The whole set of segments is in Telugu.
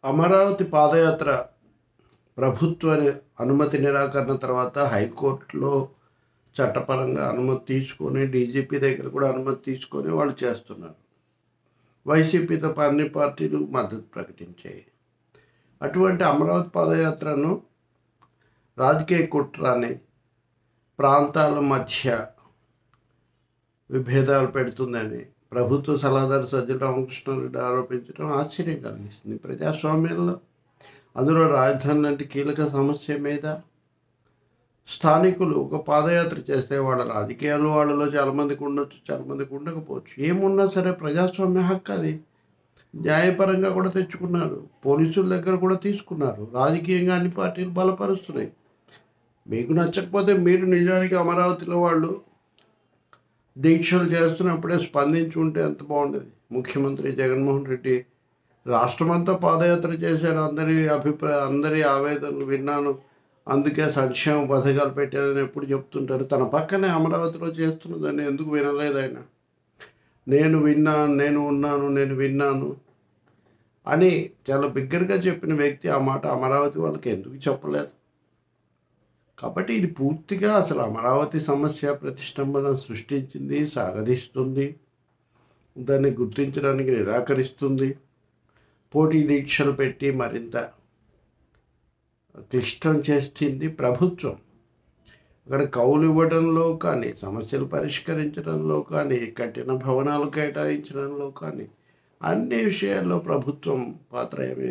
అమరావతి పాదయాత్ర ప్రభుత్వ అనుమతి నిరాకరణ తర్వాత హైకోర్టులో చట్టపరంగా అనుమతి తీసుకొని డీజీపీ దగ్గర కూడా అనుమతి తీసుకొని వాళ్ళు చేస్తున్నారు వైసీపీ తప్ప అన్ని పార్టీలు మద్దతు ప్రకటించాయి అటువంటి అమరావతి పాదయాత్రను రాజకీయ కుట్రని ప్రాంతాల మధ్య విభేదాలు పెడుతుందని ప్రభుత్వ సలహాదారు సజ్జల రామకృష్ణారెడ్డి ఆరోపించడం ఆశ్చర్యం కలిగిస్తుంది ప్రజాస్వామ్యంలో అందులో రాజధాని లాంటి కీలక సమస్య మీద స్థానికులు ఒక పాదయాత్ర చేస్తే వాళ్ళ రాజకీయాలు వాళ్ళలో చాలామందికి ఉండొచ్చు చాలామందికి ఉండకపోవచ్చు ఏమున్నా సరే ప్రజాస్వామ్య హక్కు అది న్యాయపరంగా కూడా తెచ్చుకున్నారు పోలీసుల దగ్గర కూడా తీసుకున్నారు రాజకీయంగా అన్ని పార్టీలు బలపరుస్తున్నాయి మీకు నచ్చకపోతే మీరు నిజానికి అమరావతిలో వాళ్ళు దీక్షలు చేస్తున్నప్పుడే స్పందించి ఉంటే ఎంత బాగుండేది ముఖ్యమంత్రి జగన్మోహన్ రెడ్డి రాష్ట్రమంతా పాదయాత్ర చేశారు అందరి అభిప్రాయ అందరి ఆవేదనలు విన్నాను అందుకే సంక్షేమ పథకాలు పెట్టారని ఎప్పుడు చెప్తుంటారు తన పక్కనే అమరావతిలో చేస్తున్నదని ఎందుకు వినలేదు ఆయన నేను విన్నాను నేను ఉన్నాను నేను విన్నాను అని చాలా బిగ్గరగా చెప్పిన వ్యక్తి ఆ మాట అమరావతి వాళ్ళకి ఎందుకు చెప్పలేదు కాబట్టి ఇది పూర్తిగా అసలు అమరావతి సమస్య ప్రతిష్టంభన సృష్టించింది సాగదీస్తుంది దాన్ని గుర్తించడానికి నిరాకరిస్తుంది పోటీ దీక్షలు పెట్టి మరింత క్లిష్టం చేస్తుంది ప్రభుత్వం అక్కడ కౌలు ఇవ్వడంలో కానీ సమస్యలు పరిష్కరించడంలో కానీ కఠిన భవనాలు కేటాయించడంలో కానీ అన్ని విషయాల్లో ప్రభుత్వం పాత్ర ఏమీ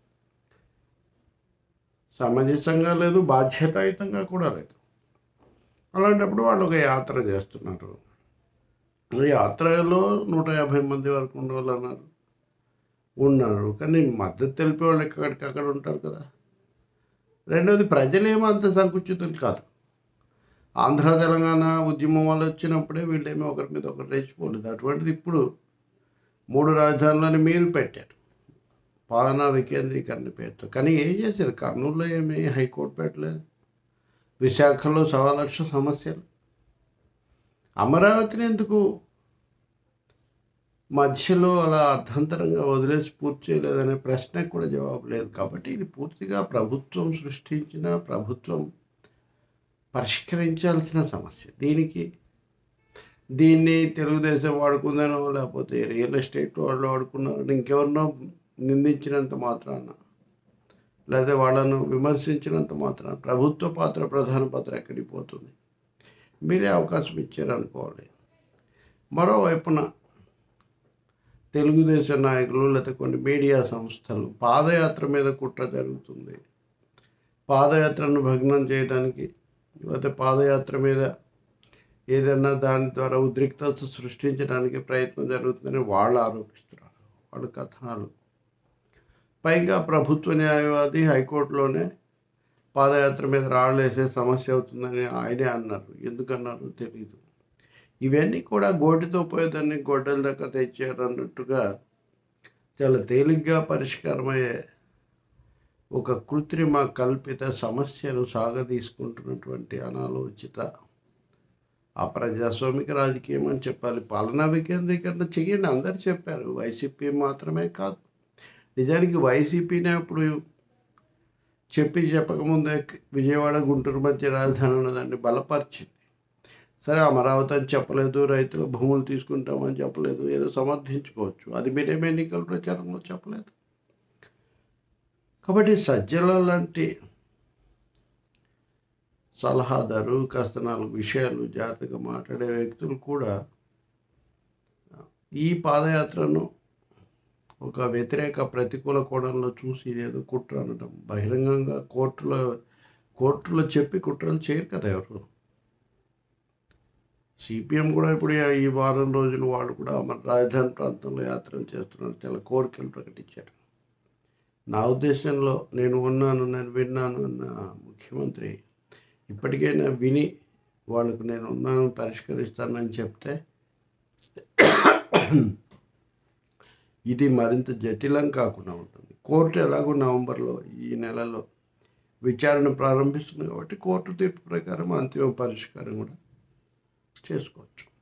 సమంజసంగా లేదు బాధ్యతాయుతంగా కూడా లేదు అలాంటప్పుడు వాళ్ళు ఒక యాత్ర చేస్తున్నారు ఈ యాత్రలో నూట యాభై మంది వరకు ఉండవాలన్నారు ఉన్నారు కానీ మద్దతు తెలిపే వాళ్ళు ఎక్కడికి అక్కడ ఉంటారు కదా రెండవది ప్రజలేమో అంత సంకుచితులు కాదు ఆంధ్ర తెలంగాణ ఉద్యమం వాళ్ళు వచ్చినప్పుడే వీళ్ళేమో ఒకరి మీద ఒకరు రెచ్చిపోలేదు అటువంటిది ఇప్పుడు మూడు రాజధానులని మీరు పెట్టారు పాలనా వికేంద్రీకరణ పేరుతో కానీ ఏం చేశారు కర్నూలులో ఏమీ హైకోర్టు పెట్టలేదు విశాఖలో సవా లక్ష సమస్యలు అమరావతిని ఎందుకు మధ్యలో అలా అర్థంతరంగా వదిలేసి పూర్తి చేయలేదనే ప్రశ్నకు కూడా జవాబు లేదు కాబట్టి ఇది పూర్తిగా ప్రభుత్వం సృష్టించిన ప్రభుత్వం పరిష్కరించాల్సిన సమస్య దీనికి దీన్ని తెలుగుదేశం వాడుకుందనో లేకపోతే రియల్ ఎస్టేట్ వాళ్ళు వాడుకున్నారని ఇంకెవరినో నిందించినంత మాత్రాన లేదా వాళ్ళను విమర్శించినంత మాత్రాన ప్రభుత్వ పాత్ర ప్రధాన పాత్ర ఎక్కడికి పోతుంది మీరే అవకాశం ఇచ్చారనుకోవాలి మరోవైపున తెలుగుదేశం నాయకులు లేదా కొన్ని మీడియా సంస్థలు పాదయాత్ర మీద కుట్ర జరుగుతుంది పాదయాత్రను భగ్నం చేయడానికి లేకపోతే పాదయాత్ర మీద ఏదైనా దాని ద్వారా ఉద్రిక్తత సృష్టించడానికి ప్రయత్నం జరుగుతుందని వాళ్ళు ఆరోపిస్తున్నారు వాళ్ళ కథనాలు పైగా ప్రభుత్వ న్యాయవాది హైకోర్టులోనే పాదయాత్ర మీద రాళ్ళేసే సమస్య అవుతుందని ఆయనే అన్నారు ఎందుకన్నారు తెలియదు ఇవన్నీ కూడా గోటితో పోయేదాన్ని గొడ్డల దాకా తెచ్చారు అన్నట్టుగా చాలా తేలిగ్గా పరిష్కారమయ్యే ఒక కృత్రిమ కల్పిత సమస్యను సాగదీసుకుంటున్నటువంటి అనాలోచిత అప్రజాస్వామిక రాజకీయం అని చెప్పాలి పాలనా వికేంద్రీకరణ చెయ్యండి అందరు చెప్పారు వైసీపీ మాత్రమే కాదు నిజానికి వైసీపీనే అప్పుడు చెప్పి చెప్పకముందే విజయవాడ గుంటూరు మధ్య రాజధాని ఉన్నదాన్ని బలపరిచింది సరే అమరావతి అని చెప్పలేదు రైతుల భూములు తీసుకుంటామని చెప్పలేదు ఏదో సమర్థించుకోవచ్చు అది మీరేం ఎన్నికల ప్రచారంలో చెప్పలేదు కాబట్టి సజ్జల లాంటి సలహాదారు కాస్త నాలుగు విషయాలు జాగ్రత్తగా మాట్లాడే వ్యక్తులు కూడా ఈ పాదయాత్రను ఒక వ్యతిరేక ప్రతికూల కోణంలో చూసి ఇదేదో కుట్ర అనడం బహిరంగంగా కోర్టులో కోర్టులో చెప్పి కుట్రలు చేయరు కదా ఎవరు సిపిఎం కూడా ఇప్పుడు ఈ వారం రోజులు వాళ్ళు కూడా మన రాజధాని ప్రాంతంలో యాత్రలు చేస్తున్నారు చాలా కోరికలు ప్రకటించారు నా ఉద్దేశంలో నేను ఉన్నాను నేను విన్నాను అన్న ముఖ్యమంత్రి ఇప్పటికైనా విని వాళ్ళకు నేను ఉన్నాను పరిష్కరిస్తానని చెప్తే ఇది మరింత జటిలం కాకుండా ఉంటుంది కోర్టు ఎలాగో నవంబర్లో ఈ నెలలో విచారణ ప్రారంభిస్తుంది కాబట్టి కోర్టు తీర్పు ప్రకారం అంతిమ పరిష్కారం కూడా చేసుకోవచ్చు